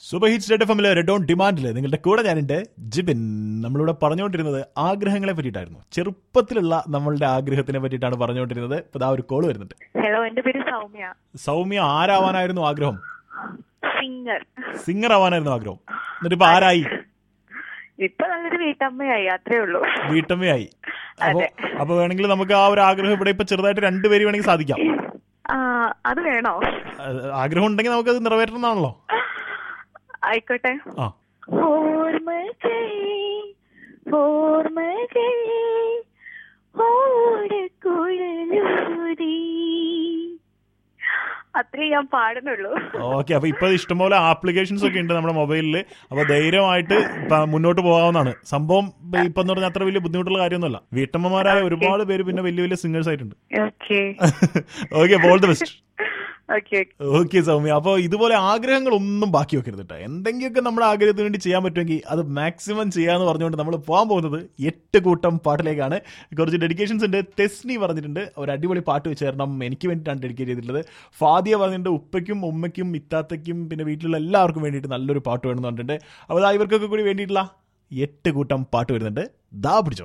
Super hits ഡേറ്റ് ഫമിലെ red on ഡിമാൻഡിൽ നിങ്ങളുടെ കൂടെ ഞാനുണ്ട് ജിബിൻ നമ്മളിവിടെ പറഞ്ഞുകൊണ്ടിരുന്നത് ആഗ്രഹങ്ങളെ പറ്റിയിട്ടായിരുന്നു ചെറുപ്പത്തിലുള്ള നമ്മളുടെ ആഗ്രഹത്തിനെ പറ്റിയിട്ടാണ് പറഞ്ഞുകൊണ്ടിരുന്നത് ഇപ്പൊ ദാ ഒരു കോൾ വരുന്നുണ്ട് ഹലോ എന്റെ പേര് സൗമ്യ സൗമ്യ ആരാവാനായിരുന്നു ആഗ്രഹം സിംഗർ സിംഗർ ആവാനായിരുന്നു ആഗ്രഹം എന്നിട്ട് ഇപ്പൊ ആരായി ഇപ്പൊ നല്ലൊരു വീട്ടമ്മയായി അത്രേ ഉള്ളൂ വീട്ടമ്മയായി അപ്പൊ അതെ. അപ്പൊ വേണമെങ്കിൽ നമുക്ക് ആ ഒരു ആഗ്രഹം ഇവിടെ ഇപ്പൊ ചെറുതായിട്ട് രണ്ടുപേര് വേണമെങ്കിൽ സാധിക്കാം ആ അത് വേണോ അത് ആഗ്രഹം ഉണ്ടെങ്കിൽ നമുക്ക് അത് നിറവേറ്റണമെന്നാണല്ലോ ആയിക്കോട്ടെ ആ ഓർമ്മകൾ ഓർമ്മകൾ ഓടക്കുഴലൂതി അത്രേ ഞാൻ പാടുന്നുള്ളൂ ഓക്കെ അപ്പൊ ഇപ്പൊ ഇഷ്ടംപോലെ ആപ്ലിക്കേഷൻസ് ഒക്കെ ഉണ്ട് നമ്മുടെ മൊബൈലിൽ അപ്പൊ ധൈര്യമായിട്ട് ഇപ്പൊ മുന്നോട്ട് പോകാവുന്നതാണ് സംഭവം ഇപ്പൊ എന്ന് പറഞ്ഞാൽ അത്ര വലിയ ബുദ്ധിമുട്ടുള്ള കാര്യമൊന്നുമല്ല വീട്ടമ്മമാരായ ഒരുപാട് പേര് പിന്നെ വലിയ വലിയ സിംഗേഴ്സ് ആയിട്ടുണ്ട് okay okay all the best okay okay Soumya അപ്പോൾ ഇതുപോലെ ആഗ്രഹങ്ങൾ ഒന്നും ബാക്കി വെക്കരുത് കേട്ടോ എന്തെങ്കിലുമൊക്കെ നമ്മുടെ ആഗ്രഹത്തിന് വേണ്ടി ചെയ്യാൻ പറ്റുമെങ്കിൽ അത് മാക്സിമം ചെയ്യാന്ന് പറഞ്ഞുകൊണ്ട് നമ്മൾ പോകാൻ പോകുന്നത് എട്ട് കൂട്ടം പാട്ടിലേക്കാണ് കുറച്ച് ഡെഡിക്കേഷൻസ് ഉണ്ട് ടെസ്നി പറഞ്ഞിട്ടുണ്ട് ഒരു അടിപൊളി പാട്ട് വെച്ച് തരണം എനിക്ക് വേണ്ടിയിട്ടാണ് ഡെഡിക്കേറ്റ് ചെയ്തിട്ടുള്ളത് ഫാദിയ പറഞ്ഞിട്ടുണ്ട് ഉപ്പയ്ക്കും ഉമ്മയ്ക്കും ഇത്താത്തയ്ക്കും പിന്നെ വീട്ടിലുള്ള എല്ലാവർക്കും വേണ്ടിയിട്ട് നല്ലൊരു പാട്ട് വേണമെന്ന് പറഞ്ഞിട്ടുണ്ട് അപ്പോൾ ദാ ഇവർക്കൊക്കെ കൂടി വേണ്ടിയിട്ടുള്ള എട്ട് കൂട്ടം പാട്ട് വരുന്നുണ്ട് ദാ പിടിച്ചോ